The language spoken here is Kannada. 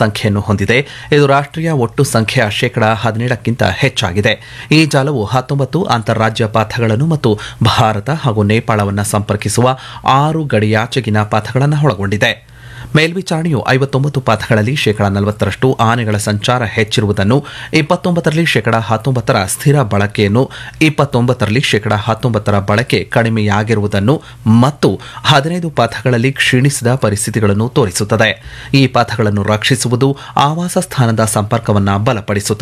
ಸಂಖ್ಯೆಯನ್ನು ಹೊಂದಿದೆ ಇದು ರಾಷ್ಟ್ರೀಯ ಒಟ್ಟು ಸಂಖ್ಯೆಯ ಶೇಕಡಾ ಹದಿನೇಳಕ್ಕಿಂತ ಹೆಚ್ಚಾಗಿದೆ ಈ ಜಾಲವು ಹತ್ತೊಂಬತ್ತು ಅಂತಾರಾಜ್ಯ ಪಥಗಳನ್ನು ಮತ್ತು ಭಾರತ ಹಾಗೂ ನೇಪಾಳವನ್ನು ಸಂಪರ್ಕಿಸುವ ಆರು ಗಡಿಯಾಚೆಗಿನ ಪಥಗಳನ್ನು ಒಳಗೊಂಡಿದೆ ಮೇಲ್ವಿಚಾರಣೆಯು ಐವತ್ತೊಂಬತ್ತು ಪಥಗಳಲ್ಲಿ ಶೇಕಡಾ ನಲವತ್ತರಷ್ಟು ಆನೆಗಳ ಸಂಚಾರ ಹೆಚ್ಚಿರುವುದನ್ನು ಇಪ್ಪತ್ತೊಂಬತ್ತರಲ್ಲಿ ಶೇಕಡಾ ಹತ್ತೊಂಬತ್ತರ ಸ್ಥಿರ ಬಳಕೆಯನ್ನು ಇಪ್ಪತ್ತೊಂಬತ್ತರಲ್ಲಿ ಶೇಕಡಾ ಹತ್ತೊಂಬತ್ತರ ಬಳಕೆ ಕಡಿಮೆಯಾಗಿರುವುದನ್ನು ಮತ್ತು ಹದಿನೈದು ಪಥಗಳಲ್ಲಿ ಕ್ಷೀಣಿಸಿದ ಪರಿಸ್ಥಿತಿಗಳನ್ನು ತೋರಿಸುತ್ತದೆ ಈ ಪಥಗಳನ್ನು ರಕ್ಷಿಸುವುದು ಆವಾಸ ಸ್ಥಾನದ ಸಂಪರ್ಕವನ್ನು ಬಲಪಡಿಸುತ್ತದೆ